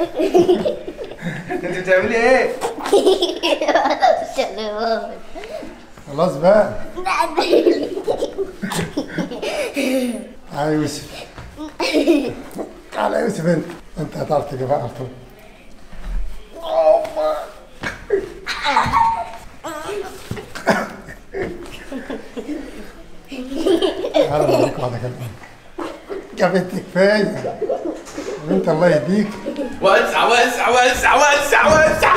انت بتعملي ايه؟ تليفون خلاص بقى تعالى يا يوسف تعالى يا يوسف انت انت هتعرف تجيبها على طول تعالى اوريك واحده كمان يا بنت كفايه وانت الله يهديك وسع وسع وسع وسع وسع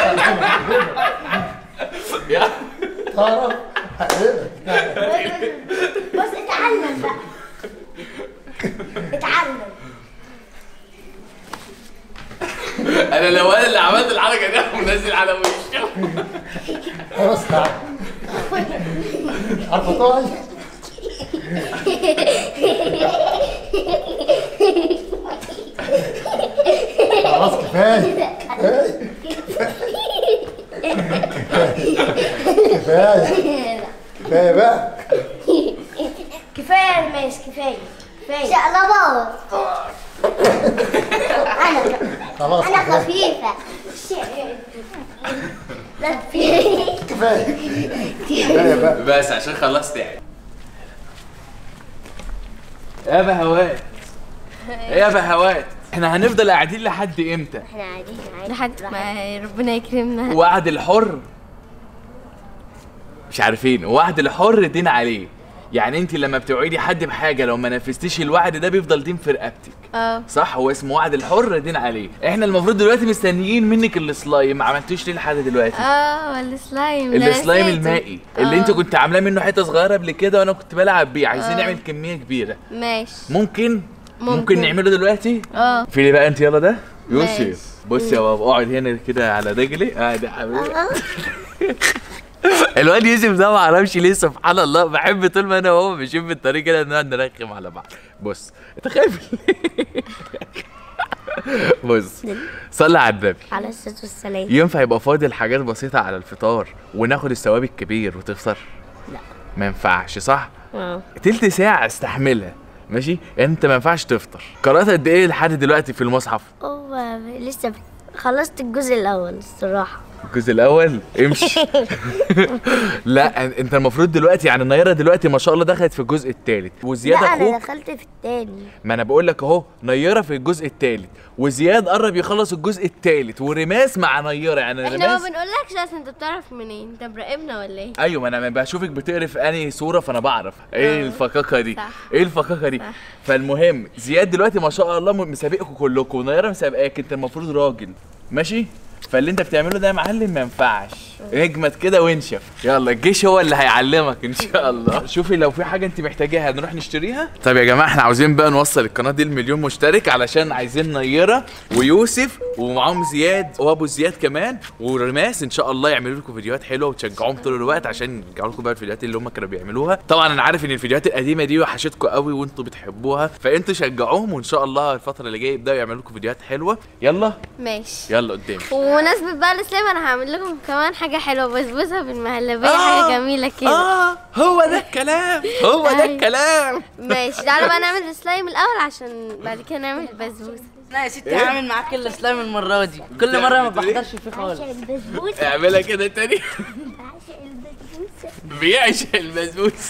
يا تعرف هقلبك بص اتعلم بقى اتعلم انا لو انا اللي عملت الحركه دي أقوم منزل على وشه خلاص تعالى عارفه تقعي خلاص كفايه كفايه كفايه كفايه بقى كفايه الماس كفايه كفايه شقلباظ انا خلاص انا كفايه خفيفه لا كفايه كفايه كفايه بقى بس عشان خلصت يعني يا بهوات يا بهوات احنا هنفضل قاعدين لحد امتى احنا قاعدين عادي لحد ما ربنا يكرمنا وعد الحر مش عارفين وعد الحر دين عليه يعني انت لما بتوعدي حد بحاجه لو ما نفذتيش الوعد ده بيفضل دين في رقبتك اه صح هو اسمه وعد الحر دين عليه احنا المفروض دلوقتي مستنيين منك السلايم ما عملتوش ليه لحد دلوقتي اه السلايم لا السلايم نسيته. المائي اللي آه. انت كنت عاملاه منه حته صغيره قبل كده وانا كنت بلعب بيه عايزين آه. نعمل كميه كبيره ماشي ممكن ممكن, ممكن. نعمله دلوقتي اه في لي بقى انت يلا ده ماشي. يوسف بص يا بابا اقعد هنا كده على رجلي قاعد يا حبيبي الواد يوسف ده ما اعرفش ليه سبحان الله بحب طول ما انا وهو ماشيين في الطريق كده نقعد نرخم على بعض بص انت خايف ليه؟ بص صلي على النبي على الصلاه والسلام ينفع يبقى فاضل حاجات بسيطة على الفطار وناخد الثواب الكبير وتفطر؟ لا. ما ينفعش صح؟ اه تلت ساعة استحملها ماشي؟ انت ما ينفعش تفطر قرأت قد ايه لحد دلوقتي في المصحف؟ هو لسه خلصت الجزء الاول الصراحه الجزء الأول امشي لا انت المفروض دلوقتي يعني نيرة دلوقتي ما شاء الله دخلت في الجزء الثالث وزياد لا انا اخوك دخلت في التاني ما انا بقول لك اهو نيرة في الجزء الثالث وزياد قرب يخلص الجزء الثالث ورماس مع نيرة يعني احنا ما رماس بنقولكش اصلا انت بتعرف منين انت مراقبنا ولا ايه ايوه ما انا لما بشوفك بتقري في انهي صوره فانا بعرف ايه آه. الفكاكه دي صح. ايه الفكاكه دي صح. فالمهم زياد دلوقتي ما شاء الله مسابقكم كلكم ونيره مسابقاك انت المفروض راجل ماشي فاللي انت بتعمله ده يا معلم ما ينفعش اجمد كده وانشف يلا الجيش هو اللي هيعلمك ان شاء الله شوفي لو في حاجه انت محتاجاها نروح نشتريها طيب يا جماعه احنا عاوزين بقى نوصل القناه دي لمليون مشترك علشان عايزين نيره ويوسف ومعاهم زياد وابو زياد كمان ورماس ان شاء الله يعملوا لكم فيديوهات حلوه وتشجعوهم طول الوقت عشان يرجعوا لكم بقى الفيديوهات اللي هم كانوا بيعملوها طبعا انا عارف ان الفيديوهات القديمه دي وحشتكم قوي وانتوا بتحبوها فانتوا شجعوهم وان شاء الله الفتره اللي جايه يبداوا يعملوا لكم فيديوهات حلوه يلا ماشي يلا قدام ومناسبة بقى الاسلام انا هعمل لكم كمان حاجة حلوة بسبوسة بالمهلبية حاجة جميلة كده اه هو ده الكلام هو ده أيوة. الكلام ماشي تعالوا بقى نعمل السلايم الاول عشان بعد كده نعمل البسبوسة لا يا ستي هعمل معاك الاسلام المره دي كل مره ما بحضرش فيه خالص البسبوسه اعملها كده تاني بعشق البسبوسه بيعشق البسبوس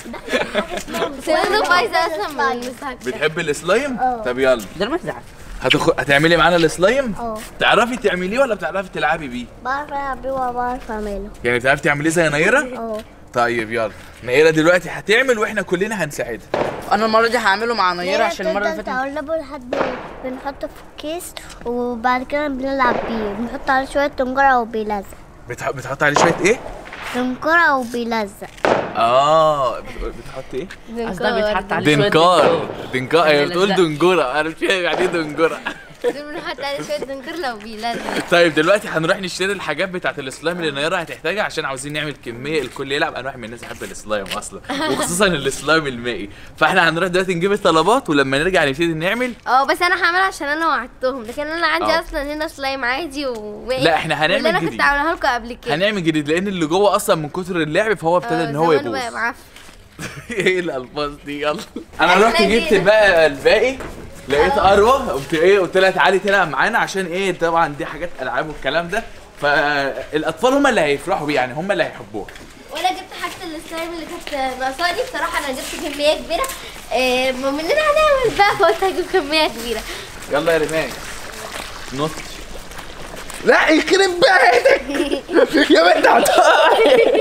سنانه بايظة اصلا من المسحك بتحب السلايم طب يلا ده ما تزعل هتخ... هتعملي معانا السلايم اه تعرفي تعمليه ولا بتعرفي تلعبي بيه بعرف العب بيه وبعرف اعمله يعني بتعرفي تعمليه زي نيره اه طيب يلا نيره دلوقتي هتعمل واحنا كلنا هنساعدها انا المره دي هعمله مع نيره عشان المره اللي فاتت تقلبه لحد بنحطه في كيس وبعد كده بنلعب بيه بنحط عليه شويه تنجرة وبيلزق بتح... بتحط عليه شويه ايه تنجرة وبيلزق اه بت- بتحط ايه قصدها بيتحط عليه شويه دنكار دنكار هي اللي بتقول لزق. دنجره انا مش فاهم يعني ايه دنجره دول بنحط عليه شوية دنكر لو بيلزق طيب دلوقتي هنروح نشتري الحاجات بتاعت السلايم اللي نيرة هتحتاجها عشان عاوزين نعمل كميه الكل يلعب انا واحد من الناس يحب السلايم اصلا وخصوصا السلايم المائي فاحنا هنروح دلوقتي نجيب الطلبات ولما نرجع نبتدي نعمل اه بس انا هعملها عشان انا وعدتهم لكن انا عندي اه. اصلا هنا سلايم عادي و لا، احنا هنعمل اللي انا كنت جديد. عاملها لكم قبل كده هنعمل جديد لان اللي جوه اصلا من كتر اللعب فهو ابتدى ان هو زمانه يبوظ بقى معفن ايه الالفاظ دي يلا انا رحت احنا جبت جينا. بقى الباقي لقيت اروى قمت ايه قلت لها تعالي تلعب معانا عشان ايه طبعا دي حاجات العاب والكلام ده فالاطفال هم اللي هيفرحوا بيه يعني هم اللي هيحبوها وانا جبت حاجه السلايم اللي كانت ناقصاني بصراحه انا جبت كميه كبيره آه، ما مننا هنعمل بقى فقلت هجيب كميه كبيره يلا يا ريمان نط لا يخرب بيتك يا بنت هتقعي.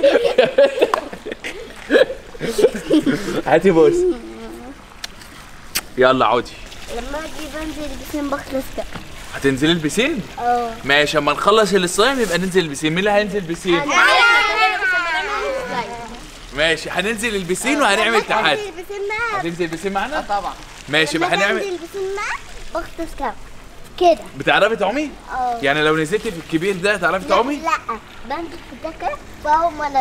هاتي بوس يلا عودي لما اجي بنزل البسين بخلص بقى هتنزلي البسين اه ماشي اما نخلص الصيام يبقى ننزل البسين مين اللي هينزل البسين ماشي هننزل البسين وهنعمل تحدي البسين بقى هتنزل البسين معانا طبعا ماشي يبقى هنعمل بنزل البسين بقى بخلص كام كده بتعرفي تعومي اه يعني لو نزلتي في الكبير ده تعرفي تعومي لا بنزل في ده كده واقوم انا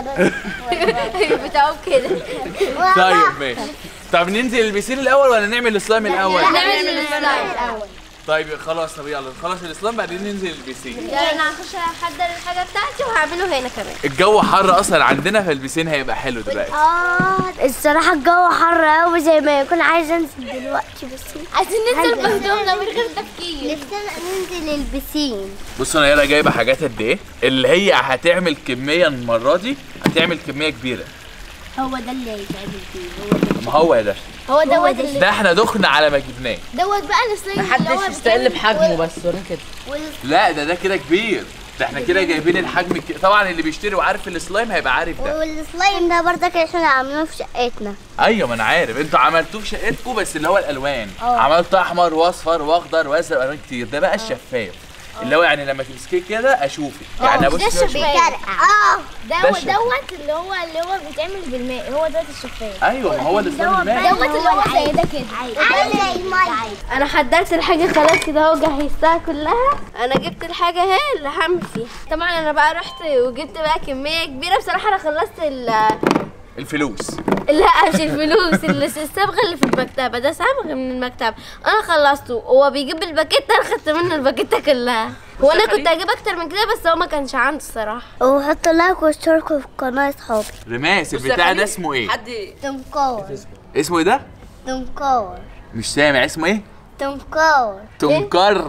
بنزل بتاعهم كده طيب ماشي طب ننزل البسين الاول ولا نعمل السلايم الاول نعمل السلايم الاول طيب خلاص طب يلا نخلص الاسلام بعدين ننزل البسين يعني انا هخش احضر الحاجه بتاعتي وهعمله هنا كمان الجو حر اصلا عندنا فالبسين هيبقى حلو دلوقتي اه الصراحة الجو حر قوي زي ما يكون عايز انزل دلوقتي بس عايزين ننزل بهدومنا من غير تفكير نفسنا ننزل البسين بصوا نيرة جايبه حاجات قد ايه اللي هي هتعمل كميه المره دي هتعمل كميه كبيره هو ده اللي هيتعمل فيه ما هو ده هو دوت اللي ده احنا دخنا على ما جبناه دوت بقى السلايم اللي هو محدش يستقل بحجمه بس وريني كده لا ده ده كده كبير ده احنا كده جايبين الحجم الك... طبعا اللي بيشتري وعارف السلايم هيبقى عارف ده والسلايم ده برضك احنا عاملينه في شقتنا ايوه ما انا عارف انتوا عملتوه في شقتكم بس اللي هو الالوان اه. عملت احمر واصفر واخضر وازرق والوان كتير ده بقى الشفاف اللي هو يعني لما تمسكيه كده اشوفك يعني ابص ده كده أشوفك. الشفاف اه ده دوت الشفاف. دوت اللي هو اللي هو بيتعمل بالماء هو دوت الشفاف ايوه ما هو السلايم المائي دوت اللي هو زي ده كده عامل زي المية انا حضرت الحاجه خلاص كده اهو جهزتها كلها انا جبت الحاجه اهي اللي هعمل فيها طبعا انا بقى رحت وجبت بقى كميه كبيره بصراحه انا خلصت ال الفلوس لا مش الفلوس اللي الصبغه اللي في المكتبه ده صبغ من المكتبه انا خلصته هو بيجيب الباكيته انا خدت منه الباكيته كلها هو انا كنت هجيب اكتر من كده بس هو ما كانش عنده الصراحه وحطوا لايك واشتركوا في قناة صحابي رماس البتاع ده اسمه ايه حد تنكور اسمه ايه ده تنكور مش سامع اسمه ايه تنكور تنكر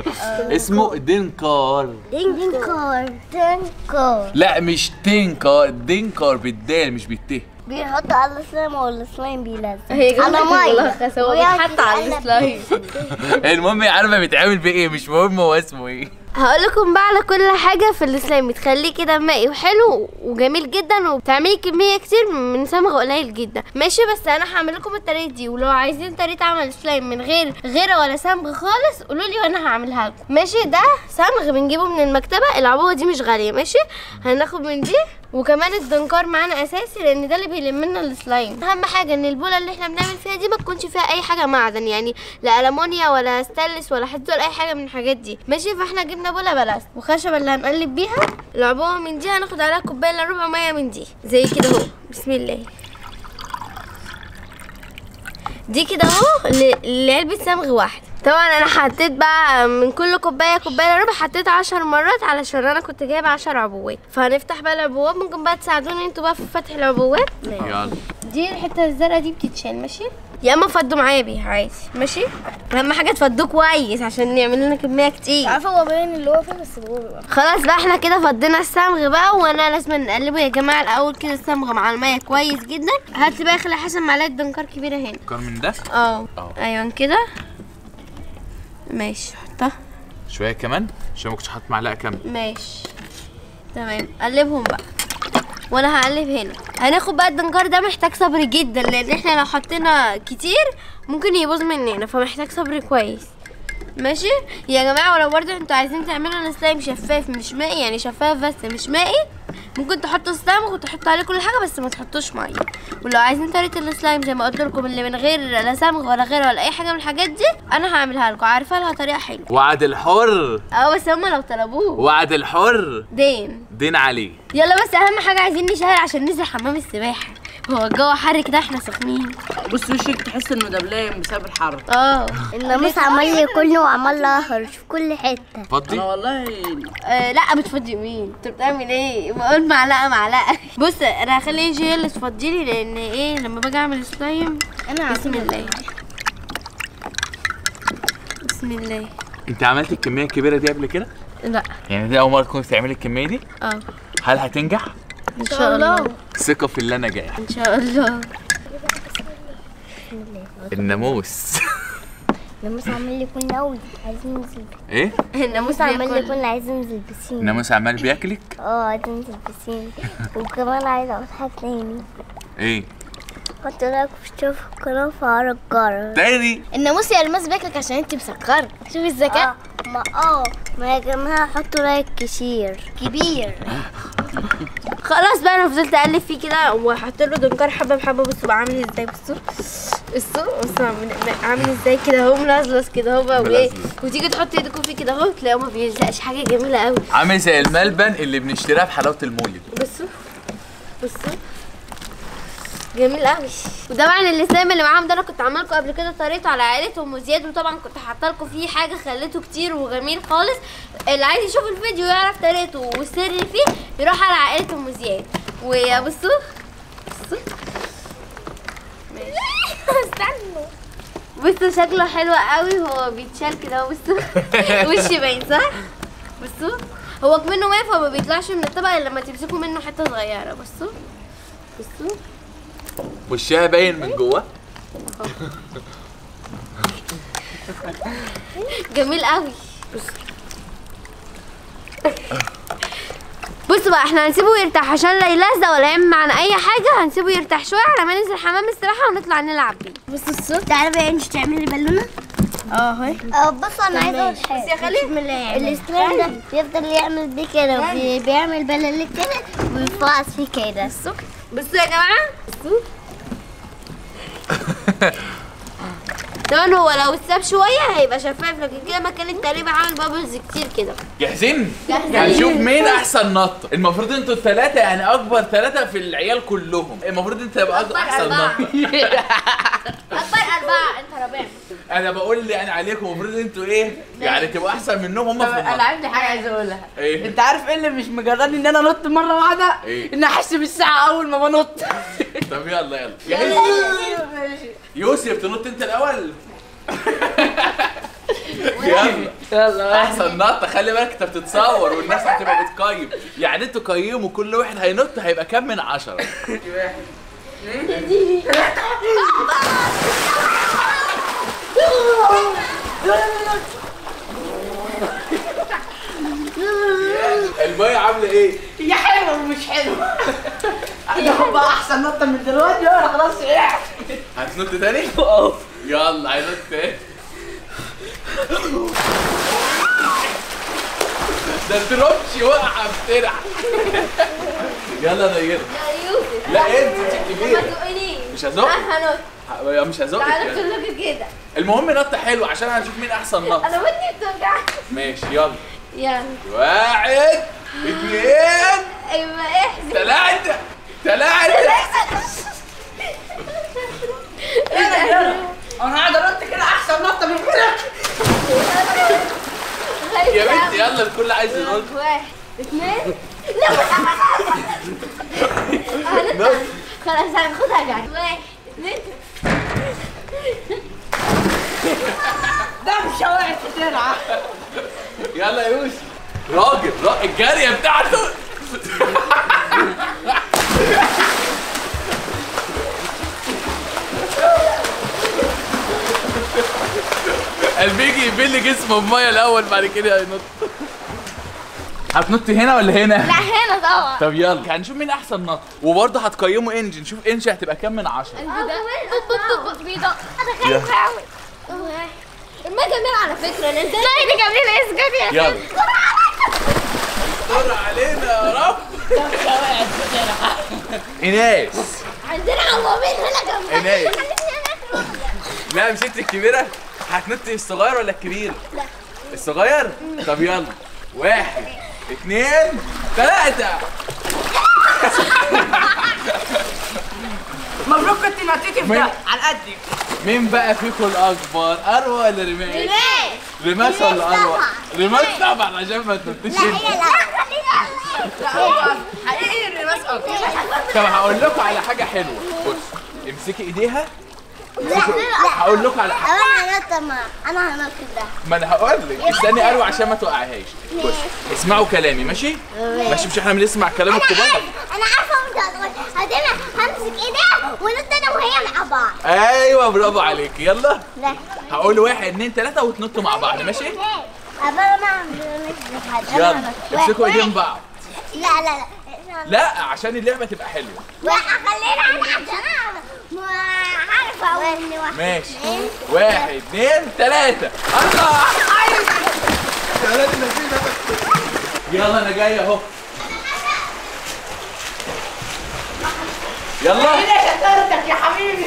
اسمه دينكار تنكور تنكور لا مش تنكر دينكار بالدال مش بالت بيحطوا على السلايم والسلايم بيلزق هي على مية ملخص هو ويقعد بيتحط على يتقلب السلايم المهم هي عارفه بيتعمل بايه مش مهم هو اسمه ايه هقول لكم بقى على كل حاجه في السلايم تخليه كده مائي وحلو وجميل جدا وبتعملي كميه كتير من صمغ قليل جدا ماشي بس انا هعمل لكم الطريقه دي ولو عايزين طريقه عمل سلايم من غير غيره ولا صمغ خالص قولوا لي وانا هعملها لكم ماشي ده صمغ بنجيبه من المكتبه العبوه دي مش غاليه ماشي هناخد من دي وكمان الدنكار معانا اساسي لان ده اللي بيلم لنا السلايم اهم حاجه ان البوله اللي احنا بنعمل فيها دي ما تكونش فيها اي حاجه معدن يعني لا المونيا ولا ستانلس ولا حديد ولا اي حاجه من الحاجات دي ماشي فاحنا جبنا بوله بلاست وخشبه اللي هنقلب بيها العبوه من دي هناخد عليها كوبايه الا ربع ميه من دي زي كده اهو بسم الله دي كده اهو ل- لعلبة صمغ واحد طبعا انا حطيت بقى من كل كوبايه كوبايه الا ربع حطيت عشر مرات علشان انا كنت جايبه عشر عبوات فهنفتح بقى العبوات ممكن بقى تساعدوني انتوا بقى في فتح العبوات يلا دي الحته الزرقاء دي بتتشال ماشي يا اما فضوا معايا بيها عادي ماشي اهم حاجه تفضوه كويس عشان يعمل لنا كميه كتير عارفه هو باين اللي هو فيه بس اللي هو بيبقى خلاص بقى احنا كده فضينا الصمغ بقى وانا لازم نقلبه يا جماعه الاول كده الصمغ مع الميه كويس جدا هات لي بقى خلي حسن معلقه دنكر كبيره هنا كار من ده اه اه. ايوه كده ماشي حطها شويه كمان عشان ما كنتش حاطط معلقه كامله ماشي تمام قلبهم بقى وانا هقلب هنا هناخد بقى الدنجار ده محتاج صبر جدا لان احنا لو حطينا كتير ممكن يبوظ مننا فمحتاج صبر كويس ماشي يا جماعه ولو برضه انتوا عايزين تعملوا سلايم شفاف مش مائي يعني شفاف بس مش مائي ممكن تحطوا سلايم وتحطوا عليه كل حاجه بس ما تحطوش ميه ولو عايزين طريقه السلايم زي ما قلت لكم اللي من غير لا صمغ ولا غير ولا اي حاجه من الحاجات دي انا هعملها لكم عارفه لها طريقه حلوه وعد الحر اه بس هما لو طلبوه وعد الحر دين دين عليه يلا بس اهم حاجه عايزين نشهر عشان ننزل حمام السباحه هو الجو حر كده احنا سخنين بص وشك تحس انه دبلان بسبب الحر اه الناموس عمال ياكلني وعمال يهرش في كل حته فضي انا والله آه، لا بتفضي مين انت بتعمل ايه بقول معلقه معلقه بص انا هخلي انجي هي اللي تفضي لي لان ايه لما باجي اعمل سلايم انا بسم الله بسم الله انت عملت الكميه الكبيره دي قبل كده لا يعني دي اول مره تكون بتعملي الكميه دي اه هل هتنجح ان شاء الله ثقه في اللي انا جاي ان شاء الله الناموس الناموس عمال يكون قوي عايز ينزل ايه الناموس الناموس عمال بياكل يكون عايز ينزل بسين الناموس عمال بياكلك اه عايز ينزل بسين وكمان عايز اقول حاجة تاني ايه كنت رايك تشوف القناة في عرق الجرس تاني الناموس يا الماس بياكلك عشان انت مسكره شوف الذكاء اه ما اه ما يا جماعة حطوا لايك كتير كبير خلاص بقى انا فضلت اقلب فيه كده وحط له دنكار حبه بحبه بصوا بقى عامل ازاي بصوا بصوا بصوا عامل- عامل ازاي كده اهو ملزلز كده اهو بقى وايه ملزلز. وتيجي تحط ايدكم فيه كده اهو تلاقيه ما بيلزقش حاجه جميله قوي عامل زي الملبن اللي بنشتريها في حلاوه المولد بصوا بصوا جميل قوي وطبعا اللسان اللي معاهم ده انا كنت عامله لكم قبل كده طريقته على عائله ام زياد وطبعا كنت حاطه لكم فيه حاجه خليته كتير وجميل خالص اللي عايز يشوف الفيديو يعرف طريقته والسر اللي فيه يروح على عائله ام زياد وبصوا بصوا استنوا بصوا شكله حلو قوي هو بيتشال كده اهو بصوا وش باين صح بصوا هو منه واقف فما بيطلعش من الطبق الا لما تمسكوا منه حته صغيره بصوا بصوا وشها باين من جوه جميل قوي بصوا بقى احنا هنسيبه يرتاح عشان لا يلزق ولا يعمل معانا اي حاجه هنسيبه يرتاح شويه على ما ننزل حمام السباحه ونطلع نلعب بيه بصوا الصوت تعالى بقى انت تعملي بالونه اه اهي اه بص انا عايزه اقول حاجه بس يا خليل الاسلام ده بيفضل يعمل بيه كده وبي- بيعمل بلالين كده ويفعص فيه كده بصوا يا جماعه بصوا طبعا هو لو اتساب شويه هيبقى شفاف لكن كده مكان التقريبا عامل بابلز كتير كده جاهزين؟ جاهزين. هنشوف مين احسن نطه المفروض انتوا الثلاثه يعني اكبر ثلاثه في العيال كلهم المفروض انت تبقى أكبر أكبر احسن أربعة. نطه اكبر اربعه انت رابع انا بقول يعني عليكم المفروض انتوا ايه يعني تبقوا احسن منهم هم في انا النط عندي حاجه عايز اقولها ايه؟ انت عارف ايه اللي مش مجرني ان انا انط مره واحده ايه؟ ان احس بالساعه اول ما بنط طب يلا يلا جاهز يوسف تنط انت الاول يلا يلا احسن نطه خلي بالك انت بتتصور والناس هتبقى بتقيم يعني انتوا قيموا كل واحد هينط هيبقى كام من عشرة المية عاملة ايه؟ يا حلوه ومش حلوه انا بقى احسن نطه من دلوقتي وانا خلاص وقعت هتنط تاني؟ يلا هينط تاني ده الدروبش وقع بسرعة يلا نيرة يا يوسف لا انت انت ما كبيرة تقوليش مش هزقك هنط ه- مش هزقك تعالى يعني كلكم كده المهم نط حلو عشان هنشوف مين احسن نط انا ودني بتوجع ماشي يلا يلا واحد اثنين ايوه احزن ثلاثة ثلاثة انا قاعد انط كده احسن نطه من كده يا بنتي يلا الكل عايز ينط واحد اثنين لا مش هنط خلاص هناخدها جاي واحد اثنين ده مش واقع في ترعه يلا يا يوسف راجل راجل الجارية بتاعته قلبي يجي يبل جسمه بميه الاول بعد كده هينط هتنط هنا ولا هنا؟ لا هنا طبعا طب يلا هنشوف مين احسن نط وبرضه هتقيموا انجي نشوف انجي هتبقى كام من عشرة بيضة انا خايفة قوي ما جميل على فكره انا انت لا دي جميلة اسكتي يلا استر علينا يا رب ايناس عندنا عوامين هنا جنبنا ايناس لا مش انت الكبيرة هتنطي الصغير ولا الكبير؟ لا الصغير؟ طب يلا واحد اثنين ثلاثة مبروك كنت نطيتي في مين؟ ده على قدي مين بقى فيكم الأكبر؟ أروى ولا رماس؟ رماس ولا أروى؟ رماس طبعا عشان ما تنطيش انت لا هو حقيقي الرماس اكتر طب هقول لكم على حاجة حلوة بص امسكي ايديها هقول لكم على حاجه انا هنط مع انا هنط ده ما انا هقول لك استني اروي عشان ما توقعهاش بص اسمعوا كلامي ماشي ماشي مش احنا بنسمع كلام الكبار انا عارفه مش هتقول هتبقى همسك ايديها ونط انا وهي مع بعض ايوه برافو عليك يلا لا هقول واحد اتنين تلاته وتنطوا مع بعض ماشي أبا ما عملناش حد يلا امسكوا ايدين بعض لا لا لا لا عشان اللعبه تبقى حلوه لا خلينا انا عشان انا ما عارفه اقول اني واحد ماشي واحد اتنين تلاته الله يا ولاد الذين يلا انا جاي اهو يلا ايه شطارتك يا حبيبي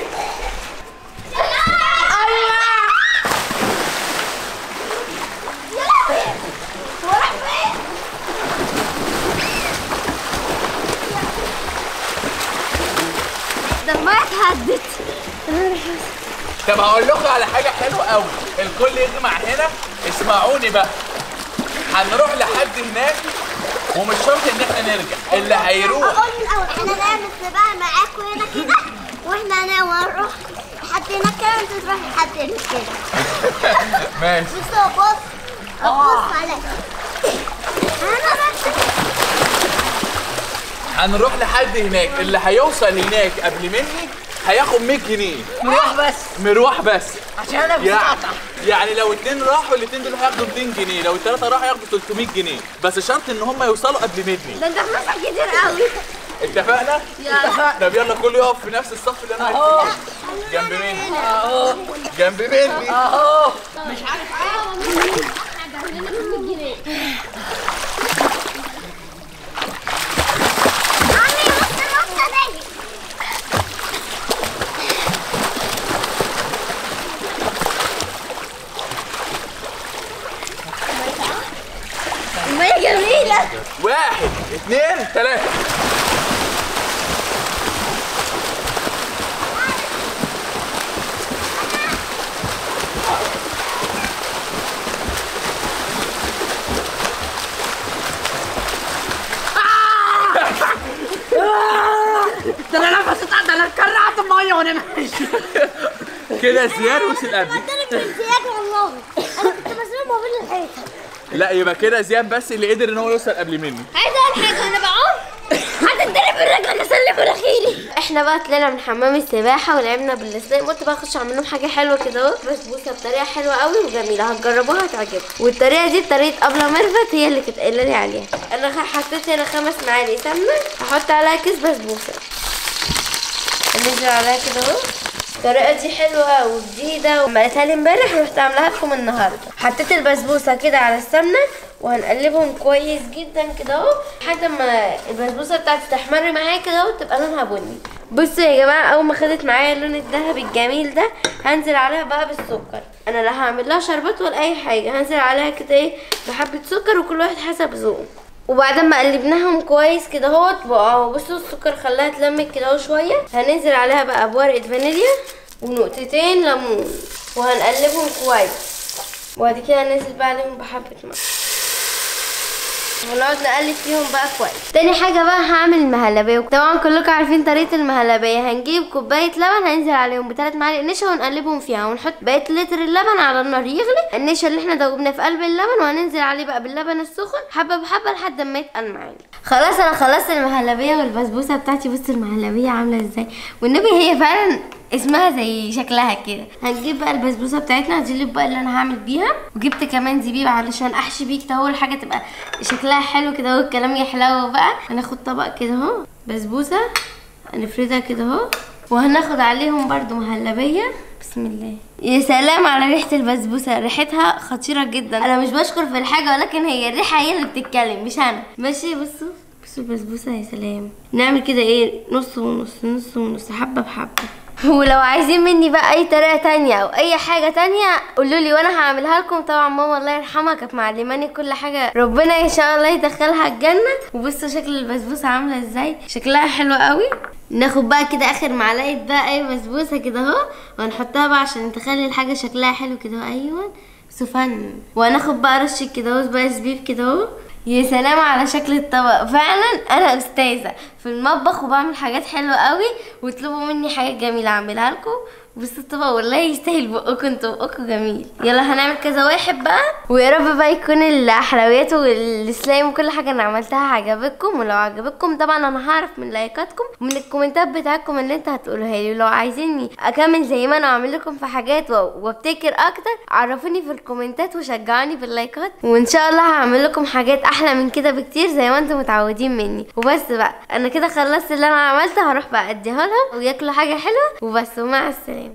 ده الميه اتهدت طب هقول لكم على حاجه حلوه قوي الكل يجمع هنا اسمعوني بقى هنروح لحد هناك ومش شرط ان احنا نرجع اللي هيروح اقول من الاول احنا نعمل سباق معاكم هنا كده واحنا نروح لحد هناك كده انت تروح لحد هناك كده ماشي بص بص بص عليا انا بس هنروح لحد هناك اللي هيوصل هناك قبل مني هياخد 100 جنيه نروح بس مروح بس عشان انا يعني بتقطع يعني لو اتنين راحوا الاتنين دول هياخدوا 200 جنيه لو التلاته راحوا هياخدوا 300 جنيه بس شرط ان هم يوصلوا قبل مني ده انت فلوسك كتير قوي اتفقنا؟ اتفقنا. طب يلا كل يقف في نفس الصف اللي انا اهو واقف فيه. جنب مني اهو جنب مني اهو مش عارف عمي بص النقطة دي الميه جميله واحد اتنين تلاته ده انا نفسي اتقطع ده انا اتكرعت الميه وانا ماشي كده زياد وصل قبلي قلت لك زياد والله انا كنت مسلوب ما بين الحيطة لا يبقى كده زياد بس اللي قدر ان هو يوصل قبل مني عايزه اقول حاجه انا بعوم هتتضرب الرجل اسلم مناخيري احنا بقى طلعنا من حمام السباحه ولعبنا بالسلايم قلت بقى اخش اعمل لهم حاجه حلوه كده اهو بسبوسه بطريقه حلوه قوي وجميله هتجربوها هتعجبكم والطريقه دي طريقه ابله ميرفت هي اللي كانت قايله لي عليها انا خ- حطيت هنا خمس معالق سمنه هحط عليها كيس بسبوسه ننزل عليها كده اهو الطريقه دي حلوه وجديده وعملتها لي امبارح ورحت عاملاها لكم النهارده حطيت البسبوسه كده على السمنه وهنقلبهم كويس جدا كده اهو لحد ما البسبوسه بتاعتي تحمر معايا كده اهو تبقى لونها بني بصوا يا جماعه اول ما خدت معايا اللون الذهبي الجميل ده هنزل عليها بقى بالسكر انا لا هعمل لها شربات ولا اي حاجه هنزل عليها كده ايه بحبه سكر وكل واحد حسب ذوقه وبعدين ما قلبناهم كويس كده اهوت بقى بصوا السكر خلاها اتلمت كده اهو شويه هننزل عليها بقى بورقه فانيليا ونقطتين ليمون وهنقلبهم كويس وبعد كده هننزل بقى عليهم بحبه ملح ونقعد نقلب فيهم بقى كويس تاني حاجه بقى هعمل المهلبيه طبعا كلكم عارفين طريقه المهلبيه هنجيب كوبايه لبن هننزل عليهم بثلاث معالق نشا ونقلبهم فيها ونحط بقيه لتر اللبن على النار يغلي النشا اللي احنا دوبناه في قلب اللبن وهننزل عليه بقى باللبن السخن حبه بحبه لحد ما يتقل معانا خلاص انا خلصت المهلبيه والبسبوسه بتاعتي بصوا المهلبيه عامله ازاي والنبي هي فعلا اسمها زي شكلها كده هنجيب بقى البسبوسه بتاعتنا دي اللي بقى اللي انا هعمل بيها وجبت كمان زبيب علشان احشي بيه كده اهو الحاجه تبقى شكلها حلو كده اهو الكلام يحلو بقى هناخد طبق كده اهو بسبوسه هنفردها كده اهو وهناخد عليهم برضو مهلبيه بسم الله يا سلام على ريحه البسبوسه ريحتها خطيره جدا انا مش بشكر في الحاجه ولكن هي الريحه هي اللي بتتكلم مش انا ماشي بصوا بصوا البسبوسه يا سلام نعمل كده ايه نص ونص نص ونص حبه بحبه ولو عايزين مني بقى اي طريقه تانية او اي حاجه تانية قولوا لي وانا هعملها لكم طبعا ماما الله يرحمها كانت معلماني كل حاجه ربنا ان شاء الله يدخلها الجنه وبصوا شكل البسبوسه عامله ازاي شكلها حلو قوي ناخد بقى كده اخر معلقه بقى اي بسبوسه كده اهو وهنحطها بقى عشان تخلي الحاجه شكلها حلو كده أهو. ايوه سفن وهناخد بقى رشه كده اهو بقى زبيب كده اهو يا سلام على شكل الطبق فعلا انا استاذه في المطبخ وبعمل حاجات حلوه قوي واطلبوا مني حاجات جميله اعملها لكم بس طبعا والله يستاهل بقكم انتوا بقكم جميل يلا هنعمل كذا واحد بقى ويا رب بقى يكون الحلويات والسلايم وكل حاجه انا عملتها عجبتكم ولو عجبتكم طبعا انا هعرف من لايكاتكم ومن الكومنتات بتاعتكم اللي انت هتقولوها لي ولو عايزيني اكمل زي ما انا واعمل لكم في حاجات و- وابتكر اكتر عرفوني في الكومنتات وشجعوني باللايكات وان شاء الله هعمل لكم حاجات احلى من كده بكتير زي ما انتم متعودين مني وبس بقى انا كده خلصت اللي انا عملته هروح بقى اديها لهم وياكلوا حاجه حلوه وبس ومع السلامه